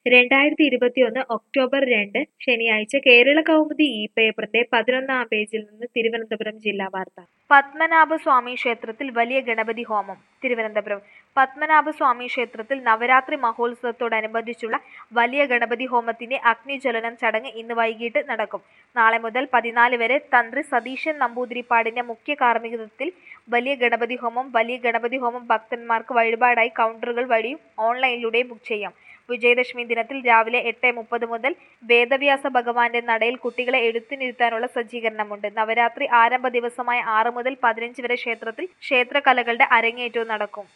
രണ്ടായിരത്തി ഇരുപത്തിയൊന്ന് ഒക്ടോബർ രണ്ട് ശനിയാഴ്ച കേരള കൗമുദി ഈ പേപ്പറിന്റെ പതിനൊന്നാം പേജിൽ നിന്ന് തിരുവനന്തപുരം ജില്ലാ വാർത്ത പത്മനാഭസ്വാമി ക്ഷേത്രത്തിൽ വലിയ ഗണപതി ഹോമം തിരുവനന്തപുരം പത്മനാഭസ്വാമി ക്ഷേത്രത്തിൽ നവരാത്രി മഹോത്സവത്തോടനുബന്ധിച്ചുള്ള വലിയ ഗണപതി ഹോമത്തിന്റെ അഗ്നിജ്വലനം ചടങ്ങ് ഇന്ന് വൈകിട്ട് നടക്കും നാളെ മുതൽ പതിനാല് വരെ തന്ത്രി സതീശൻ നമ്പൂതിരിപ്പാടിന്റെ മുഖ്യ കാർമ്മികത്വത്തിൽ വലിയ ഗണപതി ഹോമം വലിയ ഗണപതി ഹോമം ഭക്തന്മാർക്ക് വഴിപാടായി കൗണ്ടറുകൾ വഴിയും ഓൺലൈനിലൂടെയും ബുക്ക് ചെയ്യാം വിജയദശമി ദിനത്തിൽ രാവിലെ എട്ട് മുപ്പത് മുതൽ വേദവ്യാസ ഭഗവാന്റെ നടയിൽ കുട്ടികളെ എഴുത്തിനിരുത്താനുള്ള സജ്ജീകരണമുണ്ട് നവരാത്രി ആരംഭ ദിവസമായ ആറ് മുതൽ പതിനഞ്ച് വരെ ക്ഷേത്രത്തിൽ ക്ഷേത്രകലകളുടെ അരങ്ങേറ്റവും നടക്കും